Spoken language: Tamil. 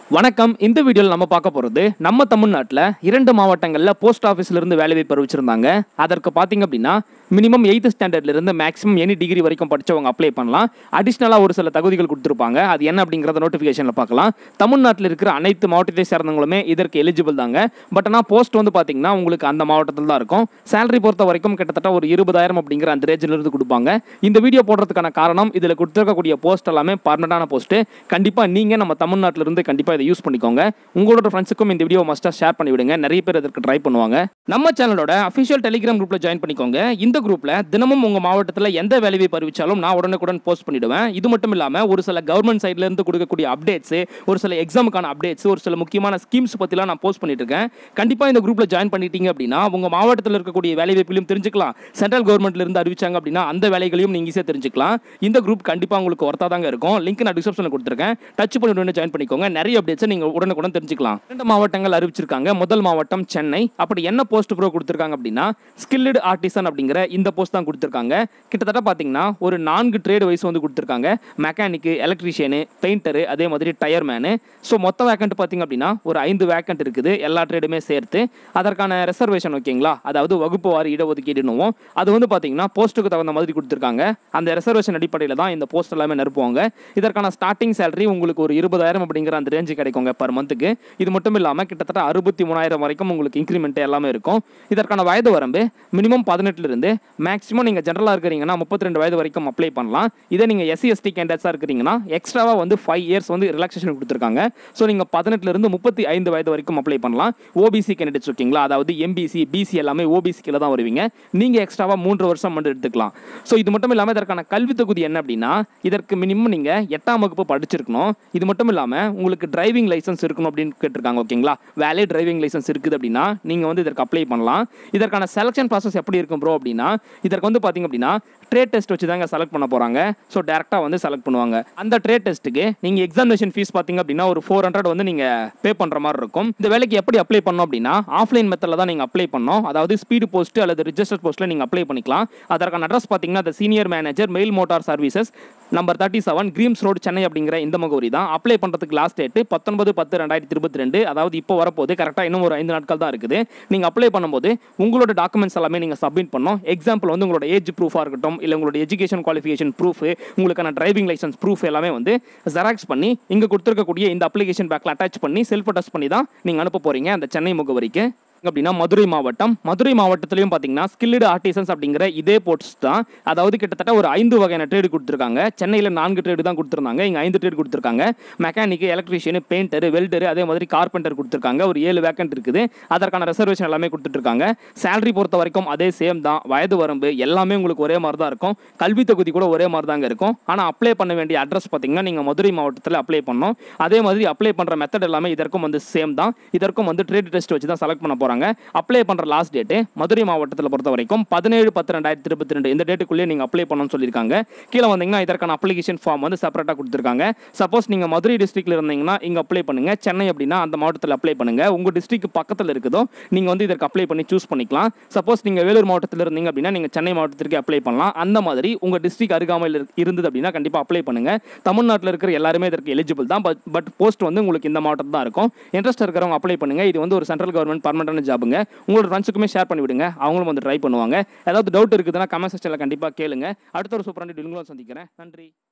வணக்கம் இந்த வீடியோவில் நம்ம பார்க்க போகிறது நம்ம தமிழ்நாட்டில் இரண்டு மாவட்டங்களில் போஸ்ட் ஆஃபீஸ்லேருந்து வேலை வாய்ப்பு அறிவிச்சிருந்தாங்க அதற்கு பார்த்தீங்க அப்படின்னா மினிமம் எயித்து ஸ்டாண்டர்ட்லேருந்து மேக்ஸிமம் எனி டிகிரி வரைக்கும் படித்தவங்க அப்ளை பண்ணலாம் அடிஷ்னலாக ஒரு சில தகுதிகள் கொடுத்துருப்பாங்க அது என்ன அப்படிங்கிறத நோட்டிஃபிகேஷனில் பார்க்கலாம் தமிழ்நாட்டில் இருக்கிற அனைத்து மாவட்டத்தை சேர்ந்தவங்களுமே இதற்கு எலிஜிபிள் தாங்க பட் ஆனால் போஸ்ட் வந்து பார்த்தீங்கன்னா உங்களுக்கு அந்த மாவட்டத்தில் தான் இருக்கும் சேலரி பொறுத்த வரைக்கும் கிட்டத்தட்ட ஒரு இருபதாயிரம் அப்படிங்கிற அந்த ரேஞ்சிலிருந்து கொடுப்பாங்க இந்த வீடியோ போடுறதுக்கான காரணம் இதில் கொடுத்துருக்கக்கூடிய போஸ்ட் எல்லாமே பர்மனண்டான போஸ்ட்டு கண்டிப்பாக நீங்கள் நம்ம தமிழ்நாட்டில் இருந்து கண்டிப்பாக இதை யூஸ் பண்ணிக்கோங்க உங்களோட ஃப்ரெண்ட்ஸுக்கும் இந்த வீடியோ மஸ்ட்டாக ஷேர் பண்ணி விடுங்க நிறைய பேர் இதற்கு ட்ரை பண்ணுவாங்க நம்ம சேனலோட அஃபிஷியல் டெலிகிராம் குரூப்பில் ஜாயின் பண்ணிக்கோங்க இந்த குரூப்பில் தினமும் உங்கள் மாவட்டத்தில் எந்த வேலையை அறிவிச்சாலும் நான் உடனுக்குடன் போஸ்ட் பண்ணிடுவேன் இது மட்டும் இல்லாமல் ஒரு சில கவர்மெண்ட் சைட்லேருந்து கொடுக்கக்கூடிய அப்டேட்ஸ் ஒரு சில எக்ஸாமுக்கான அப்டேட்ஸ் ஒரு சில முக்கியமான ஸ்கீம்ஸ் பற்றிலாம் நான் போஸ்ட் பண்ணிட்டு இருக்கேன் கண்டிப்பாக இந்த குரூப்பில் ஜாயின் பண்ணிட்டீங்க அப்படின்னா உங்கள் மாவட்டத்தில் இருக்கக்கூடிய வேலை வாய்ப்புகளையும் தெரிஞ்சுக்கலாம் சென்ட்ரல் கவர்மெண்ட்ல இருந்து அறிவிச்சாங்க அப்படின்னா அந்த வேலைகளையும் நீங்கள் ஈஸியாக தெரிஞ்சுக்கலாம் இந்த குரூப் கண்டிப்பாக உங்களுக்கு ஒர்த்தாக தாங்க இருக்கும் லிங்க் நான் டிஸ்கிரிப்ஷனில் கொடுத்துருக்கேன் டச் பண்ணி உடனே ஜாயின் பண்ணிக்கோங்க நிறைய அப்டேட்ஸை நீங்கள் உடனுக்குடன் தெரிஞ்சுக்கலாம் ரெண்டு மாவட்டங்கள் அறிவிச்சிருக்காங்க முதல் மாவட்டம் சென்னை அப்படி என்ன போஸ்ட் ப்ரோ கொடுத்துருக்காங்க அப்படின்னா ஸ்கில்டு ஆர்டிசன் அப்படிங்கிற இந்த போஸ்ட் தான் கொடுத்துருக்காங்க கிட்டத்தட்ட பார்த்தீங்கன்னா ஒரு நான்கு ட்ரேட் வைஸ் வந்து கொடுத்துருக்காங்க மெக்கானிக்கு எலக்ட்ரீஷியனு பெயிண்டரு அதே மாதிரி டயர் மேனு ஸோ மொத்த வேக்கண்ட் பார்த்தீங்க அப்படின்னா ஒரு ஐந்து வேக்கண்ட் இருக்குது எல்லா ட்ரேடுமே சேர்த்து அதற்கான ரெசர்வேஷன் ஓகேங்களா அதாவது வகுப்பு வாரி இடஒதுக்கீடுனுவோம் அது வந்து பார்த்தீங்கன்னா போஸ்ட்டுக்கு தகுந்த மாதிரி கொடுத்துருக்காங்க அந்த ரெசர்வேஷன் அடிப்படையில் தான் இந்த போஸ்ட் எல்லாமே நிரப்புவாங்க இதற்கான ஸ்டார்டிங் சேலரி உங்களுக்கு ஒரு இருபதாயிரம் அப்படிங்கிற அந்த ரேஞ்சு கிடைக்குங்க பர் மந்த்துக்கு இது மட்டும் இல்லாமல் கிட்டத்தட்ட அறுபத்தி மூணாயிரம் வரைக்கும் உங்களுக்கு இன்க்ரிமெண்ட் எல்லாமே இருக்கும் இதற்கான வயது வரம்பு மினிமம் பதினெட்டுலேருந்து மேக்ஸிமம் நீங்கள் ஜென்ரலாக இருக்கிறீங்கன்னா முப்பத்தி ரெண்டு வயது வரைக்கும் அப்ளை பண்ணலாம் இதே நீங்கள் எஸ்சி எஸ்டி கேண்டேட்ஸாக இருக்கிறீங்கன்னா எக்ஸ்ட்ராவாக வந்து ஃபைவ் இயர்ஸ் வந்து ரிலாக்ஸேஷன் கொடுத்துருக்காங்க ஸோ நீங்கள் பதினெட்டுலேருந்து முப்பத்தி ஐந்து வயது வரைக்கும் அப்ளை பண்ணலாம் ஓபிசி கேண்டிடேட்ஸ் ஓகேங்களா அதாவது எம்பிசி பிசி எல்லாமே ஓபிசி கீழே தான் வருவீங்க நீங்கள் எக்ஸ்ட்ராவாக மூன்று வருஷம் வந்து எடுத்துக்கலாம் ஸோ இது மட்டும் இல்லாமல் இதற்கான கல்வி தகுதி என்ன அப்படின்னா இதற்கு மினிமம் நீங்கள் எட்டாம் வகுப்பு படிச்சிருக்கணும் இது மட்டும் இல்லாமல் உங்களுக்கு டிரைவிங் லைசன்ஸ் இருக்கணும் அப்படின்னு கேட்டிருக்காங்க ஓகேங்களா வேலே டிரைவிங் லைசன்ஸ் இருக்குது அப்படின்னா நீங்கள் வந்து இதற்கு அப்ளை பண்ணலாம் இதற்கான செலெக்ஷன் ப்ராசஸ் எப்படி இருக்கும் ப்ரோ அப்படின்னா இதற்கு வந்து பார்த்தீங்க அப்படின்னா ட்ரேட் டெஸ்ட் வச்சு தாங்க செலக்ட் பண்ண போகிறாங்க ஸோ டேரெக்டாக வந்து செலக்ட் பண்ணுவாங்க அந்த ட்ரேட் டெஸ்ட்டுக்கு நீங்கள் எக்ஸாமினேஷன் ஃபீஸ் பார்த்தீங்க அப்படின்னா ஒரு ஃபோர் ஹண்ட்ரட் வந்து நீங்கள் பே பண்ணுற மாதிரி இருக்கும் இந்த வேலைக்கு எப்படி அப்ளை பண்ணணும் அப்படின்னா ஆஃப்லைன் மெத்தடில் தான் நீங்கள் அப்ளை பண்ணணும் அதாவது ஸ்பீடு போஸ்ட் அல்லது ரிஜிஸ்டர் போஸ்ட்டில் நீங்கள் அப்ளை பண்ணிக்கலாம் அதற்கான அட்ரஸ் பார்த்தீங்கன்னா அந்த senior manager mail motor services number thirty seven Greams road Chennai அப்படிங்கிற இந்த முகவரி தான் அப்ளை பண்ணுறதுக்கு லாஸ்ட் டேட்டு பத்தொன்பது பத்து ரெண்டாயிரத்தி இருபத்தி ரெண்டு அதாவது இப்போ வரப்போது கரெக்டாக இன்னும் ஒரு ஐந்து நாட்கள் தான் இருக்குது நீங்கள் அப்ளை பண்ணும்போது உங்களோட டாக்குமெண்ட்ஸ் எல்லாமே நீங்கள் சப்மிட் பண்ணணும் எக்ஸாம்பிள் வந்து உங்களோட ஏஜ் ப்ரூஃபாக இருக்கட்டும் இல்லை உங்களோட எஜுகேஷன் குவாலிஃபிகேஷன் ப்ரூஃப் உங்களுக்கான டிரைவிங் லைசன்ஸ் ப்ரூஃப் எல்லாமே வந்து ஜெராக்ஸ் பண்ணி இங்கே கொடுத்துருக்கக்கூடிய இந்த அப்ளிகேஷன் பேக்கில் அட்டாச் பண்ணி செல்ஃப் அட்டாச் பண்ணி தான் நீங்கள் அனுப்ப போகிறீங்க அந்த சென்னை முகவரிக்கு அப்படின்னா மதுரை மாவட்டம் மதுரை மாவட்டத்திலையும் பார்த்தீங்கன்னா ஸ்கில்டு ஆர்டிசன்ஸ் அப்படிங்கிற இதே போர்ட்ஸ் தான் அதாவது கிட்டத்தட்ட ஒரு ஐந்து வகையான ட்ரேடு கொடுத்துருக்காங்க சென்னையில் நான்கு ட்ரேடு தான் கொடுத்துருந்தாங்க இங்கே ஐந்து ட்ரேடு கொடுத்துருக்காங்க மெக்கானிக்கு எலக்ட்ரீஷியன் பெயிண்டர் வெல்டர் அதே மாதிரி கார்பெண்டர் கொடுத்துருக்காங்க ஒரு ஏழு வேக்கண்ட் இருக்குது அதற்கான ரெசர்வேஷன் எல்லாமே கொடுத்துட்ருக்காங்க சேலரி பொறுத்த வரைக்கும் அதே சேம் தான் வயது வரம்பு எல்லாமே உங்களுக்கு ஒரே மாதிரி தான் இருக்கும் கல்வி தொகுதி கூட ஒரே மாதிரி தாங்க இருக்கும் ஆனால் அப்ளை பண்ண வேண்டிய அட்ரஸ் பார்த்தீங்கன்னா நீங்கள் மதுரை மாவட்டத்தில் அப்ளை பண்ணணும் அதே மாதிரி அப்ளை பண்ணுற மெத்தட் எல்லாமே இதற்கும் வந்து சேம் தான் இதற்கும் வந்து ட்ரேட் டெஸ்ட் வச்சு தான் செலக்ட் பண்ண போகிறாங்க போகிறாங்க அப்ளை பண்ணுற லாஸ்ட் டேட்டு மதுரை மாவட்டத்தில் பொறுத்த வரைக்கும் பதினேழு பத்து ரெண்டாயிரத்தி இருபத்தி ரெண்டு இந்த டேட்டுக்குள்ளேயே நீங்கள் அப்ளை பண்ணணும்னு சொல்லியிருக்காங்க கீழே வந்தீங்கன்னா இதற்கான அப்ளிகேஷன் ஃபார்ம் வந்து செப்பரேட்டாக கொடுத்துருக்காங்க சப்போஸ் நீங்கள் மதுரை டிஸ்ட்ரிக்டில் இருந்தீங்கன்னா இங்கே அப்ளை பண்ணுங்கள் சென்னை அப்படின்னா அந்த மாவட்டத்தில் அப்ளை பண்ணுங்கள் உங்கள் டிஸ்ட்ரிக்ட் பக்கத்தில் இருக்குதோ நீங்கள் வந்து இதற்கு அப்ளை பண்ணி சூஸ் பண்ணிக்கலாம் சப்போஸ் நீங்கள் வேலூர் மாவட்டத்தில் இருந்தீங்க அப்படின்னா நீங்கள் சென்னை மாவட்டத்திற்கு அப்ளை பண்ணலாம் அந்த மாதிரி உங்கள் டிஸ்ட்ரிக்ட் அருகாமையில் இருந்தது அப்படின்னா கண்டிப்பாக அப்ளை பண்ணுங்கள் தமிழ்நாட்டில் இருக்கிற எல்லாருமே இதற்கு எலிஜிபிள் தான் பட் பட் போஸ்ட் வந்து உங்களுக்கு இந்த மாவட்டத்தில் தான் இருக்கும் இன்ட்ரெஸ்ட் இருக்கிறவங்க அப்ளை பண்ணுங்கள் இது வந்து ஒரு சென்ட்ரல் கவர்மெண்ட் பர்மனன்ட் ஜாபுங்க உங்களோட ஃப்ரெண்ட்ஸுக்குமே ஷேர் பண்ணி விடுங்க அவங்களும் வந்து ட்ரை பண்ணுவாங்க ஏதாவது டவுட் இருக்குதுன்னா கமெண்ட் செக்ஷனில் கண்டிப்பாக கேளுங்க அடுத்த ஒரு சூப்பரான டீலுங்களும் சந்திக்கிறேன் நன்றி